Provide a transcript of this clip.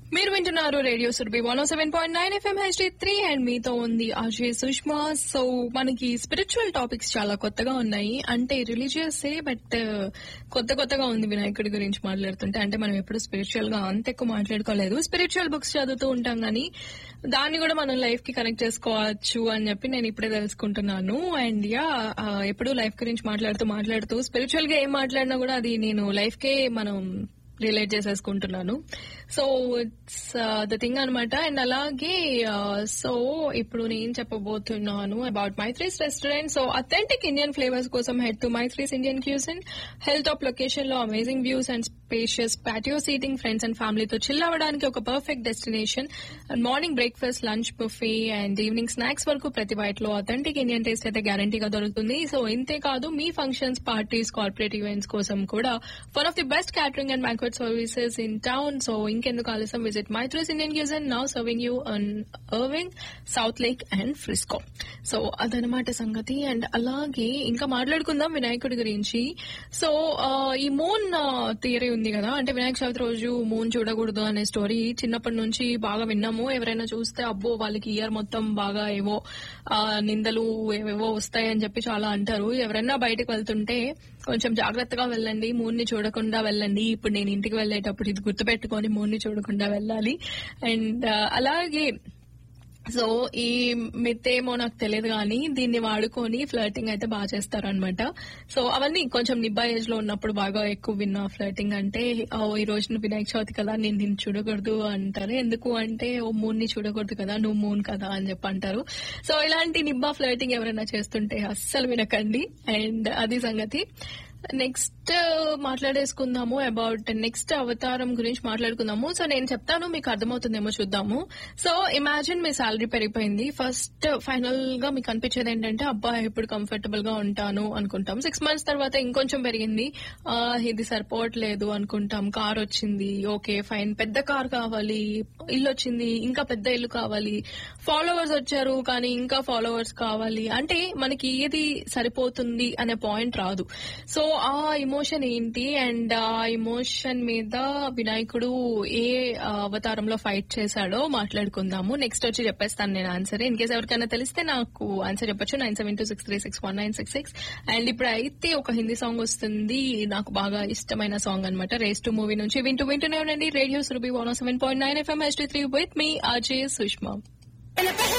మీరు వింటున్నారు radio Surabhi one seven point nine FM HD three and మీతో ఉంది అజయ్ సుష్మా సో మనకి స్పిరిచువల్ టాపిక్స్ చాలా కొత్తగా ఉన్నాయి అంటే రిలీజియస్ బట్ కొత్త కొత్తగా ఉంది వినాయకుడి గురించి మాట్లాడుతుంటే అంటే మనం ఎప్పుడు స్పిరిచువల్ గా అంత ఎక్కువ మాట్లాడుకోలేదు స్పిరిచువల్ బుక్స్ చదువుతూ ఉంటాం కానీ దాన్ని కూడా మనం లైఫ్ కి కనెక్ట్ చేసుకోవచ్చు అని చెప్పి నేను ఇప్పుడే తెలుసుకుంటున్నాను అండ్ యా ఎప్పుడు లైఫ్ గురించి మాట్లాడుతూ మాట్లాడుతూ స్పిరిచువల్ గా ఏం మాట్లాడినా కూడా అది నేను లైఫ్ కే మనం రిలేట్ చేసేసుకుంటున్నాను సో ఇట్స్ ద థింగ్ అనమాట అండ్ అలాగే సో ఇప్పుడు నేను చెప్పబోతున్నాను about Maitri's restaurant so authentic Indian flavours కోసం head to Maitri's Indian cuisine health top location లో amazing views and spacious patio seating friends and ఫ్యామిలీతో చిల్ అవ్వడానికి ఒక perfect destination and morning breakfast lunch buffet and evening snacks వరకు ప్రతి byte లో authentic Indian taste అయితే గ్యారంటీగా దొరుకుతుంది సో ఇంతే కాదు మీ ఫంక్షన్స్ పార్టీస్ కార్పొరేట్ ఈవెంట్స్ కోసం కూడా one of the best catering and banquet services in town so ఇంకెందుకు ఆలస్యం visit Maitri's Indian cuisine now serving you in Irving Southlake and Frisco so అదనమాట సంగతి అండ్ అలాగే ఇంకా మాట్లాడుకుందాం వినాయకుడి గురించి సో ఈ మూన్ థియరీ ఉంది కదా అంటే వినాయక చవితి రోజు మూన్ చూడకూడదు అనే స్టోరీ చిన్నప్పటి నుంచి బాగా విన్నాము ఎవరైనా చూస్తే అబ్బో వాళ్ళకి ఇయర్ మొత్తం బాగా ఏవో నిందలు ఏవేవో వస్తాయని చెప్పి చాలా అంటారు ఎవరైనా బయటకు వెళ్తుంటే కొంచెం జాగ్రత్తగా వెళ్ళండి మూన్ ని చూడకుండా వెళ్ళండి ఇప్పుడు నేను ఇంటికి వెళ్ళేటప్పుడు ఇది గుర్తుపెట్టుకొని మూన్ ని చూడకుండా వెళ్ళాలి అండ్ అలాగే సో ఈ మిత్ ఏమో నాకు తెలియదు కానీ దీన్ని వాడుకొని ఫ్లర్టింగ్ అయితే బాగా చేస్తారనమాట సో అవన్నీ కొంచెం నిబ్బా ఏజ్ లో ఉన్నప్పుడు బాగా ఎక్కువ విన్నా ఫ్లర్టింగ్ అంటే ఈ రోజు వినాయక చవితి కదా నేను నిన్ను చూడకూడదు అంటారు ఎందుకు అంటే ఓ మూన్ ని చూడకూడదు కదా నువ్వు మూన్ కదా అని చెప్పి అంటారు సో ఇలాంటి నిబ్బా ఫ్లర్టింగ్ ఎవరైనా చేస్తుంటే అస్సలు వినకండి అండ్ అది సంగతి నెక్స్ట్ మాట్లాడేసుకుందాము అబౌట్ నెక్స్ట్ అవతారం గురించి మాట్లాడుకుందాము సో నేను చెప్తాను మీకు అర్థమవుతుందేమో చూద్దాము సో ఇమాజిన్ మీ శాలరీ పెరిగిపోయింది ఫస్ట్ ఫైనల్ గా మీకు అనిపించేది ఏంటంటే అబ్బా ఇప్పుడు కంఫర్టబుల్ గా ఉంటాను అనుకుంటాం సిక్స్ మంత్స్ తర్వాత ఇంకొంచెం పెరిగింది ఇది సరిపోవట్లేదు అనుకుంటాం కార్ వచ్చింది ఓకే ఫైన్ పెద్ద కార్ కావాలి ఇల్లు వచ్చింది ఇంకా పెద్ద ఇల్లు కావాలి ఫాలోవర్స్ వచ్చారు కానీ ఇంకా ఫాలోవర్స్ కావాలి అంటే మనకి ఏది సరిపోతుంది అనే పాయింట్ రాదు సో ఆ ఇమోషన్ ఏంటి అండ్ ఆ ఇమోషన్ మీద వినాయకుడు ఏ అవతారంలో ఫైట్ చేశాడో మాట్లాడుకుందాము నెక్స్ట్ వచ్చి చెప్పేస్తాను నేను ఆన్సర్ ఇన్ కేసు ఎవరికైనా తెలిస్తే నాకు ఆన్సర్ చెప్పొచ్చు nine seven two six three six one nine six six and ఇప్పుడు అయితే ఒక హిందీ సాంగ్ వస్తుంది నాకు బాగా ఇష్టమైన సాంగ్ అనమాట రేస్ టు మూవీ నుంచి వింటూ వింటూనే ఉండండి radio Surabhi one seven point nine FM H three with మీ అజయ్ సుష్మా